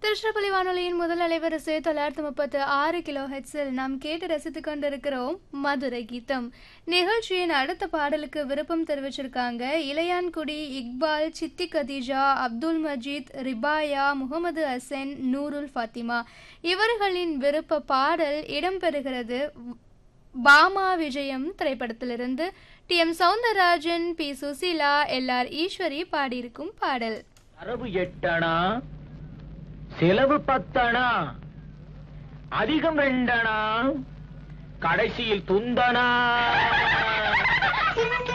திருச்சிராப்பள்ளி வானொலியின் முதல் அலைவரிசை தொள்ளாயிரத்தி முப்பத்து ஆறு கிலோ ஹெட்ஸில் நாம் கேட்டு ரசித்துக் கொண்டிருக்கிறோம் மதுரை கீதம் நிகழ்ச்சியின் அடுத்த பாடலுக்கு விருப்பம் தெரிவிச்சிருக்காங்க இளையான்குடி இக்பால் சித்தி கதீஜா அப்துல் மஜீத் ரிபாயா முகமது ஹசன் நூருல் ஃபாத்திமா இவர்களின் விருப்ப பாடல் இடம்பெறுகிறது பாமா விஜயம் திரைப்படத்திலிருந்து T M Soundararajan P Susheela L R Eswari பாடியிருக்கும் பாடல் வரவு எட்டணா செலவு பத்தணா அதிகம் ரெண்டணா கடைசியில் துந்தனா